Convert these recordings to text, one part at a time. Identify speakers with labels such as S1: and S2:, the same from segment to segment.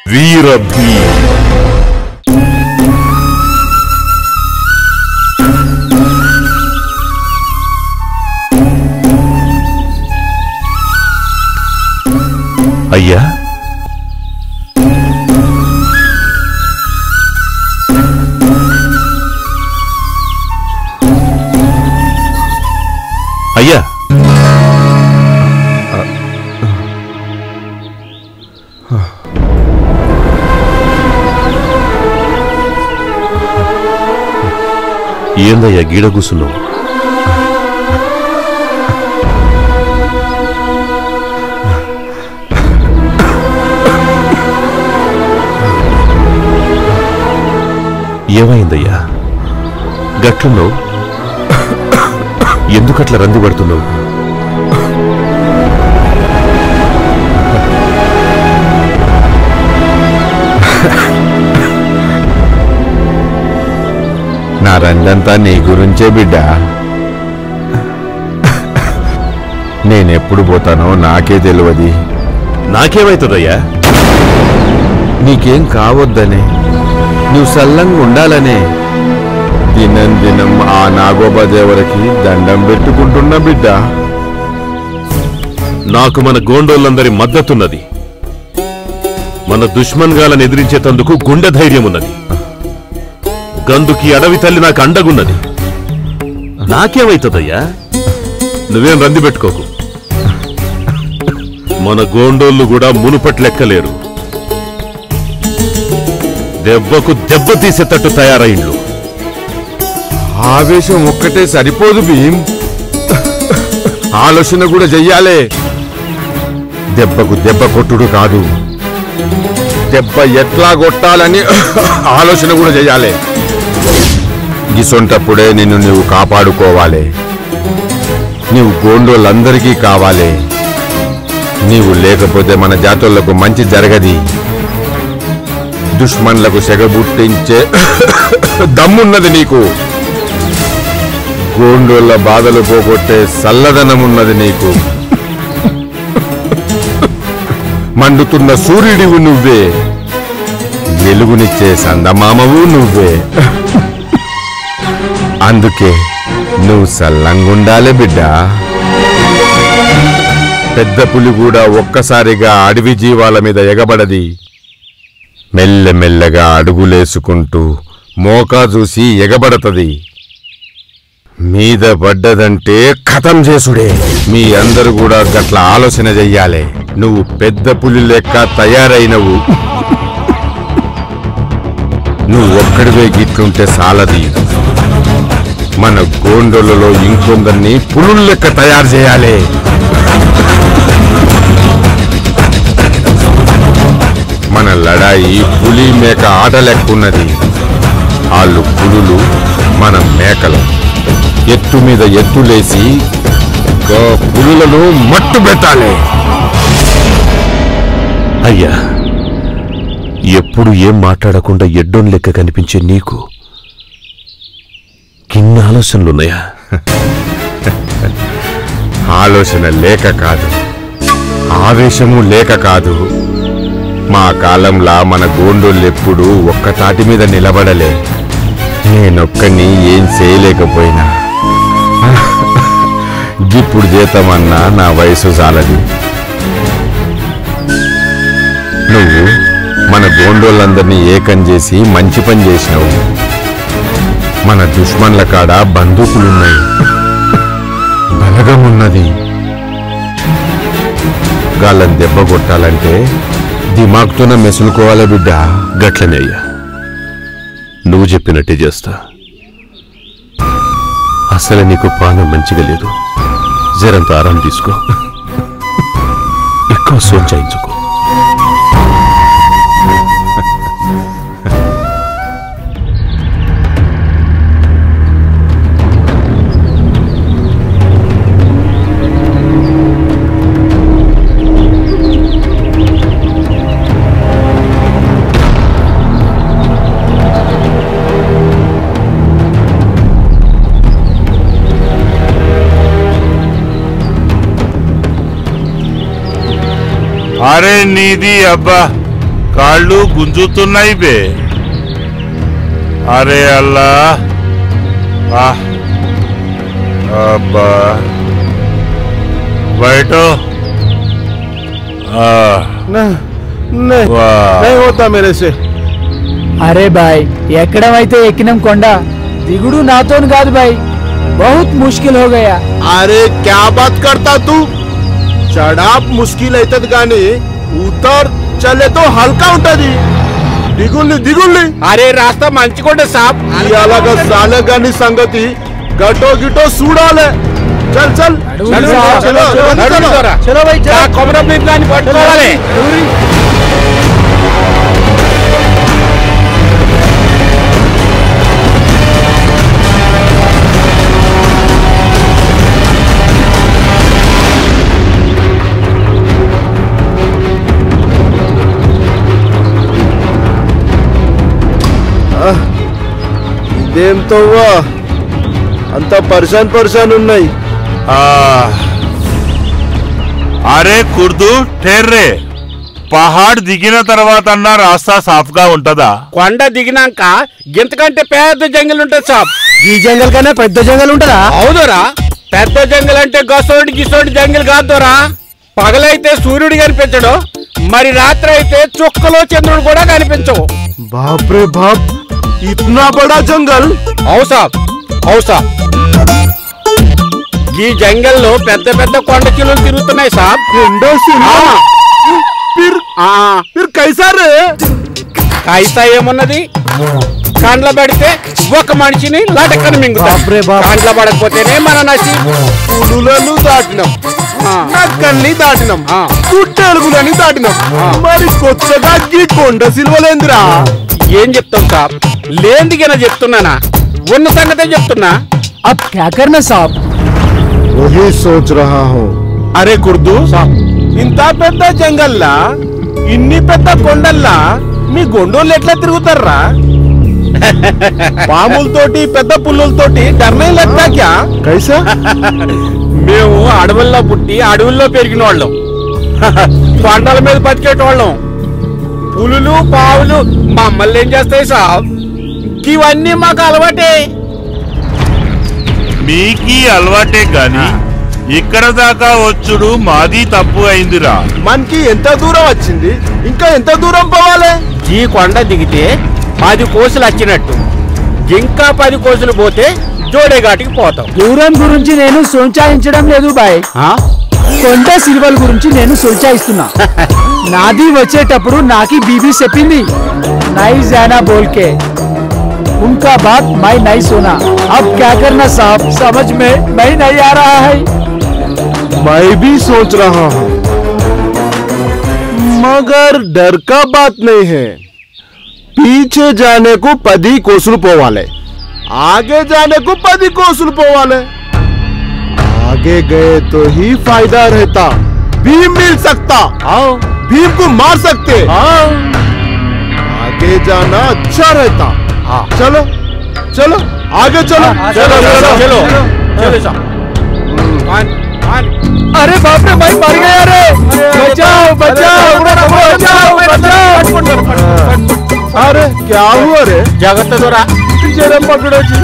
S1: వీరభీ అయ్యా అయ్యా ఏందయ్యా గీడ కూసున్నావు ఏమైందయ్యా గట్లున్నావు ఎందుకట్లా రంది పడుతున్నావు
S2: నా రందంతా నీ గురించే బిడ్డ నేనెప్పుడు పోతానో నాకే తెలియదు
S1: నాకేమైతుందయ్యా
S2: నీకేం కావద్దనే నువ్వు సల్లంగా ఉండాలనే దినం దినం ఆ నాగోబా దేవరకి దండం పెట్టుకుంటున్నా బిడ్డ
S1: నాకు మన గోండోళ్ళందరి మద్దతున్నది మన దుష్మన్ గాలను ఎదిరించేతందుకు గుండె ధైర్యం ఉన్నది గందుకి అడవి తల్లి నాకు అండగున్నది నాకేమైతుందయ్యా నువ్వేం రంది పెట్టుకోకు మన గోండోళ్ళు కూడా మునుపట్లెక్కలేరు దెబ్బకు దెబ్బ తీసేటట్టు తయారైండ్లు
S2: ఆవేశం ఒక్కటే సరిపోదు భీం ఆలోచన కూడా చెయ్యాలే దెబ్బకు దెబ్బ కొట్టుడు కాదు దెబ్బ ఎట్లా కొట్టాలని ఆలోచన కూడా చెయ్యాలి గిసొంటప్పుడే నిన్ను నువ్వు కాపాడుకోవాలి నీవు గోండోళ్ళందరికీ కావాలి నీవు లేకపోతే మన జాతులకు మంచి జరగది దుష్మన్లకు సెగబుట్టించే దమ్మున్నది నీకు గోండోళ్ళ బాధలు పోగొట్టే సల్లదనమున్నది నీకు మండుతున్న సూర్యుడివి నువ్వే వెలుగునిచ్చే సందమామవు నువ్వే అందుకే నువ్వు సల్లంగుండాలే బిడ్డ పెద్ద పులి కూడా ఒక్కసారిగా అడవి జీవాల మీద ఎగబడది మెల్లమెల్లగా అడుగులేసుకుంటూ మోకా చూసి ఎగబడతది మీద పడ్డదంటే ఖతం చేసుడే మీ అందరూ కూడా గట్ల ఆలోచన చెయ్యాలి నువ్వు పెద్ద పులి లెక్క తయారైనవు నువ్వు ఒక్కడివే గిట్లుంటే సాలది మన గోండోలలో ఇంకొందరిని పులుల లెక్క తయారు చేయాలి మన లడాయి పులి మేక ఆట లెక్కున్నది వాళ్ళు పులులు మన మేకలు ఎత్తు మీద ఎత్తులేసి గా పులులను మట్టు పెట్టాలి
S1: అయ్యా ఎప్పుడు ఏం మాట్లాడకుండా ఎడ్డోన్ లెక్క కనిపించే నీకు కిన్ని ఆలోచనలున్నాయా
S2: ఆలోచన లేక కాదు ఆవేశము లేక కాదు మా కాలంలా మన గోండోళ్ళెప్పుడు ఒక్క తాటి మీద నిలబడలే నేనొక్కని ఏం చేయలేకపోయినా ఇప్పుడు చేతమన్నా నా వయసు చాలది నువ్వు మన గోండోళ్ళందరినీ ఏకం చేసి మంచి పని చేసినావు మన దుష్మన్ల కాడ బందూకులున్నాయి బలగమున్నది గాళ్ళని దెబ్బ కొట్టాలంటే దిమాగ్తోన మెసులుకోవాలి బిడ్డ
S1: గట్లనే అయ్యా నువ్వు చెప్పినట్టే చేస్తా అసలు నీకు పానం మంచిగా లేదు జరంత ఆరాం తీసుకో ఎక్కువ సోంచాయించుకో
S3: అరే నీది అబ్బా కాళ్ళు గుంజుతున్నాయి బే అరే అల్లా ఆ. అబ్బా బయట ఆ,
S4: नहीं नहीं
S3: వా.
S4: नहीं होता मेरे से
S5: అరే బాయ్ ఎక్కడం అయితే ఎక్కినాం కొండ దిగుడు నాతోని కాదు బాయ్ బహుత్ ముష్కిల్ హో గయా
S4: अरे क्या बात करता तू చడాప్ ముష్కిల్ అవుతుంది కానీ ఉత్తర్ చల్లే తో హల్కా ఉంటది దిగుల్ని దిగుల్ని
S6: అరే రాస్తా మంచిగుండే సాబ్
S4: ఇలాగ సాలే గాని సంగతి గటో గిటో చూడాలే చల్ చల్
S5: నడు,
S4: చలో, చలో,
S6: నడు,
S4: చలో.
S6: దొర.
S5: చలో బాయ్
S6: ఆ కొమరం భీం గాని పట్టుకోవాలి
S4: ఇదేంతో అంత పరిశాన్ పరిశాన్ ఉన్నాయి
S3: ఆ. అరే కుర్దు టెర్రే పహాడ్ దిగిన తర్వాత అన్న రాస్తా సాఫ్ గా ఉంటదా
S6: కొండ దిగినాక గింతకంటే పెద్ద జంగల్ ఉంటుంది సాబ్
S5: ఈ జంగల్ కన్నా పెద్ద జంగల్ ఉంటదా
S6: అవుదోరా పెద్ద జంగల్ అంటే గసోడి గిసోడి జంగల్ కాదురా పగలైతే సూర్యుడు కనిపించడు మరి రాత్రి అయితే చుక్కలో చంద్రుడు కూడా కనిపించవు
S4: బాప్ రే బాప్ ఇట్నా బడా జంగల్
S6: అవు సాబ్ అవు సాబ్ ఈ జంగల్లో పెద్ద పెద్ద కొండ చిలులు తిరుగుతున్నాయి సాబ్
S4: రెండో సినిమా
S6: ఆ,
S4: ఫిర్
S6: ఆ,
S4: ఫిర్ కైసా రే
S6: కైసా ఏమున్నది కండ్ల పడితే ఒక మనిషిని లటక్కని మింగుతాం
S5: బాప్రే బాప్.
S6: కండ్ల పడకపోతేనే మన నసి
S4: పులులను దాటినాం
S6: ఆ.
S4: నక్కల్ని దాటినాం
S6: ఆ.
S4: గుట్టెలుగులని దాటినాం మరి కొత్తగా గీ కొండ సిల్వలేందిరా
S6: ఏం చెప్తాం సాబ్ లేందిగిన చెప్తున్నానా ఉన్న సంగతే చెప్తున్నా
S5: अब क्या करना साहब
S4: वही सोच रहा हूँ అరే కుర్దు ఇంత పెద్ద జంగల్లా ఇన్ని పెద్ద కొండల్లా మీ గొండోళ్ళు ఎట్లా తిరుగుతారా పాములతోటి పెద్ద పుల్లులతోటి డర్నై లగ్తా క్యా కైసా
S6: మేము అడవుల్లో పుట్టి అడవుల్లో పెరిగిన వాళ్ళం కొండల మీద బతికేటోళ్ళం పులులు పావులు మమ్మల్ని ఏం చేస్తాయి సాబ్ ఇవన్నీ మాకు అలవాటే
S3: మీకీ అలవాటే గాని ఇక్కడ దాకా వచ్చుడు మాది తప్పు అయిందిరా
S4: మనకి ఎంత దూరం వచ్చింది ఇంకా ఎంత దూరం పోవాలి
S6: ఈ కొండ దిగితే పది కోసులు వచ్చినట్టు ఇంకా పది కోసులు పోతే జోడేఘాటికి పోతాం
S5: దూరం గురించి నేను సోంచాయించడం లేదు బాయ్
S6: ఆ?
S5: కొండ సిల్వల్ గురించి నేను సోంచాయిస్తున్నా నాది వచ్చేటప్పుడు నాకి బీబీ చెప్పింది నై జానా బోల్కే उनका बात मैं नहीं सुना अब क्या करना साहब समझ में मैं नहीं आ रहा है
S4: मैं भी सोच रहा हूँ मगर डर का बात नहीं है पीछे जाने को पदी कोसुल पोवाले आगे जाने को पदी कोसुल पोवाले आगे गए तो ही फायदा रहता भीम मिल सकता भीम को मार सकते आगे जाना अच्छा रहता चलो चलो आगे चलो
S6: चलो चलो चलो चलो साहब मान मान
S5: अरे बाप रे भाई मर गया रे बचाओ बचाओ बचाओ बचाओ
S4: अरे क्या हुआ रे
S6: జాగ్రత్త దూరా
S4: जरा पकड़ो जी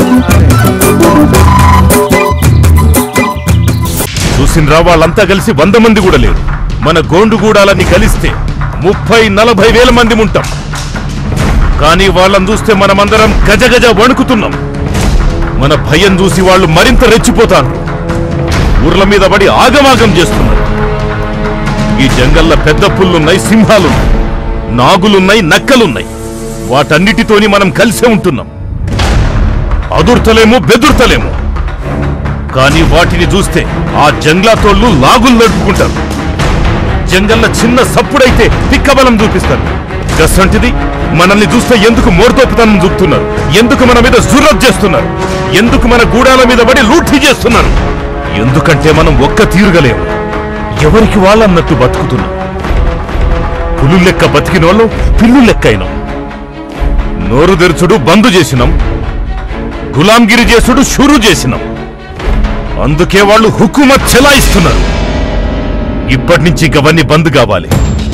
S1: చూసిండ్రా వాళ్ళంతా కలిసి వంద మంది కూడా లేరు మన గోండుగూడాలని కలిస్తే ముప్పై నలభై వేల మంది ఉంటాం కానీ వాళ్ళని చూస్తే మనమందరం గజగజ వణుకుతున్నాం మన భయం చూసి వాళ్ళు మరింత రెచ్చిపోతారు ఊర్ల మీద పడి ఆగమాగం చేస్తున్నారు ఈ జంగల్ల పెద్ద పుల్లున్నాయి సింహాలున్నాయి నాగులున్నాయి నక్కలున్నాయి వాటన్నిటితోని మనం కలిసే ఉంటున్నాం అదుర్తలేము బెదుర్తలేము కానీ వాటిని చూస్తే ఆ జంగ్లాతోళ్ళు లాగులు నడుపుకుంటారు జంగల్ల చిన్న సప్పుడైతే పిక్కబలం చూపిస్తారు గసంటిది మనల్ని చూస్తే ఎందుకు మోర్తోపుతనం చూపుతున్నారు ఎందుకు మన మీద జుర్రత్ చేస్తున్నారు ఎందుకు మన గూడాల మీద పడి లూఠీ చేస్తున్నారు ఎందుకంటే మనం ఒక్క తీరుగలేము ఎవరికి వాళ్ళన్నట్టు బతుకుతున్నాం పులు లెక్క బతికినోళ్ళం పిల్లు లెక్క అయినాం నోరు తెరుచుడు బంద్ చేసినాం గులాంగిరి చేసుడు షురు చేసినాం అందుకే వాళ్ళు హుకుమత్ చెలాయిస్తున్నారు ఇప్పటి నుంచి ఇకవన్నీ బంద్ కావాలి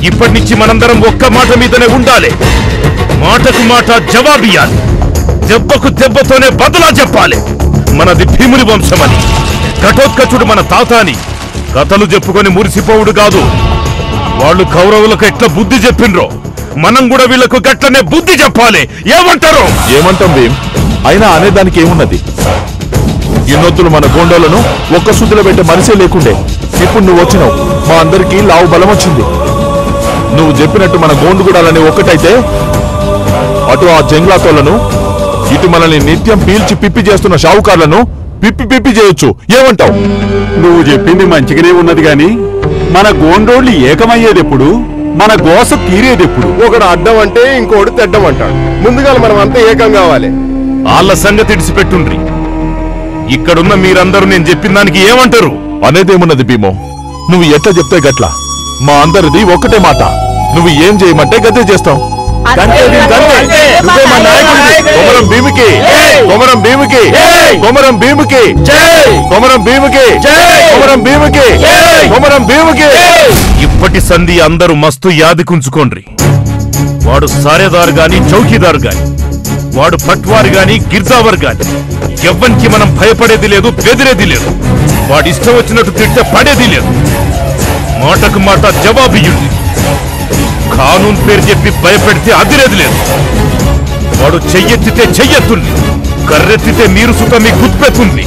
S1: ఇప్పటి నుంచి మనందరం ఒక్క మాట మీదనే ఉండాలి మాటకు మాట జవాబియాలి దెబ్బకు దెబ్బతోనే బదులా చెప్పాలి మనది భీముని వంశమని ఘటోత్కచుడు మన తాత అని కథలు చెప్పుకొని మురిసిపోవుడు కాదు వాళ్ళు కౌరవులకు ఎట్లా బుద్ధి చెప్పిండ్రో మనం కూడా వీళ్ళకు గట్లనే బుద్ధి చెప్పాలి ఏమంటారు
S7: ఏమంటాం భీమ్ అయినా అనేదానికి ఏమున్నది ఇన్నొద్దులు మన గోండోలను ఒక్క శుద్ధిలో పెట్టే మనిషే లేకుండే ఇప్పుడు నువ్వు వచ్చినావు మా అందరికీ లావు బలం వచ్చింది నువ్వు చెప్పినట్టు మన గోండుగూడాలని ఒక్కటైతే అటు ఆ జంగ్లాతోళ్లను ఇటు మనల్ని నిత్యం పీల్చి పిప్పి చేస్తున్న షావుకార్లను పిప్పి పిప్పి చేయొచ్చు ఏమంటావు
S8: నువ్వు చెప్పింది మంచిగానే ఉన్నది గాని మన గోండోళ్ళు ఏకమయ్యేదెప్పుడు మన గోస తీరేదెప్పుడు
S4: ఒకడు అడ్డం అంటే ఇంకోటి తెడ్డం అంటాడు ముందుగా మనం అంతా ఏకం కావాలి
S1: వాళ్ళ సంగతి ఇడిచిపెట్టుండ్రి ఇక్కడున్న మీరందరూ నేను చెప్పిన దానికి ఏమంటారు
S7: అనేదేమున్నది భీమో నువ్వు ఎట్లా చెప్తే గట్ల మా అందరిది ఒక్కటే మాట నువ్వు ఏం చేయమంటే గదే చేస్తాం
S2: గంటే భీమ్ గంటే. నువ్వే మా నాయకుడివి.
S7: కొమరం భీమికి కొమరం భీమికి కొమరం భీమికి కొమరం భీమికి కొమరం భీమికి కొమరం భీమికి
S1: ఇప్పటి సంధి అందరూ మస్తు యాదికుంచుకోండ్రి వాడు సారేదారు గాని చౌకీదారు గాని వాడు పట్వారు గాని గిర్జావర్ గాని ఎవ్వనికి మనం భయపడేది లేదు బెదిరేది లేదు వాడి ఇష్టం వచ్చినట్టు తిట్టే పడేది లేదు మాటకు మాట జవాబియ్యుంది కానూన్ పేరు చెప్పి భయపెడితే అదిరేది లేదు వాడు చెయ్యెత్తితే చెయ్యెత్తుంది కర్రెత్తితే నీరు సుత మీ గుర్పెత్తుంది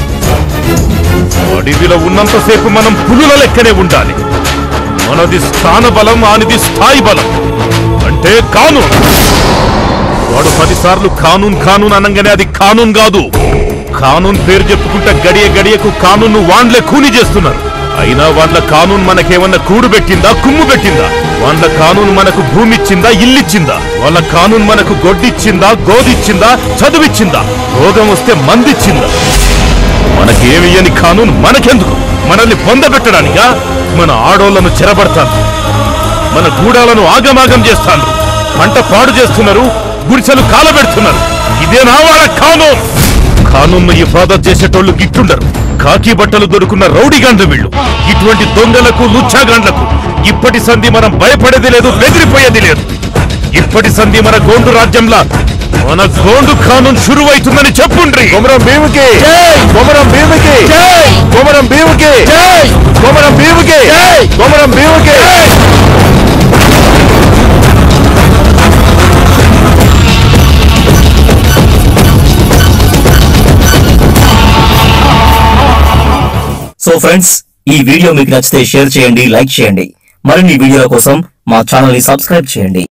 S1: అడవిలో ఉన్నంతసేపు మనం పులుల లెక్కనే ఉండాలి మనది స్థాన బలం ఆనిది స్థాయి బలం అంటే కానూన్ వాడు పదిసార్లు కానూన్ కానూన్ అనగానే అది కానూన్ కాదు కానూన్ పేరు చెప్పుకుంటే గడియ గడియకు కానూన్ వాండ్లే కూని చేస్తున్నారు అయినా వాళ్ళ కానూన్ మనకేమన్నా కూడు పెట్టిందా కుమ్ము పెట్టిందా వాళ్ళ కానూన్ మనకు భూమి ఇచ్చిందా ఇల్లిచ్చిందా వాళ్ళ కానూన్ మనకు గొడ్డిచ్చిందా గోదిచ్చిందా చదువిచ్చిందా రోగం వస్తే మందిచ్చిందా మనకేమియని కానూన్ మనకెందుకు మనల్ని పొందబెట్టడానికా మన ఆడోళ్లను చెరబడతాను మన గూడాలను ఆగమాగం చేస్తాను పంట పాడు చేస్తున్నారు గుడిసెలు కాలబెడుతున్నారు ఇదేనా వాళ్ళ కానూన్ కానూన్ను ఇఫాదత్ చేసేటోళ్ళు గిట్టుండరు కాకి బట్టలు దొరుకున్న రౌడీగాండ్లు వీళ్ళు ఇటువంటి దొంగలకు లుచ్చాగాండ్లకు ఇప్పటి సంధి మనం భయపడేది లేదు బెదిరిపోయేది లేదు ఇప్పటి సంధి మన గోండు రాజ్యంలా మన గోండు కానూన్ షురువైతుందని చెప్పుండ్రి
S7: కొమరం భీమికి కొమరం భీమికి కొమరం భీమికి కొమరం భీమికి కొమరం భీమికి
S9: సో ఫ్రెండ్స్ ఈ వీడియో మీకు నచ్చితే షేర్ చేయండి లైక్ చేయండి మరిన్ని వీడియోల కోసం మా ఛానల్ ని సబ్స్క్రైబ్ చేయండి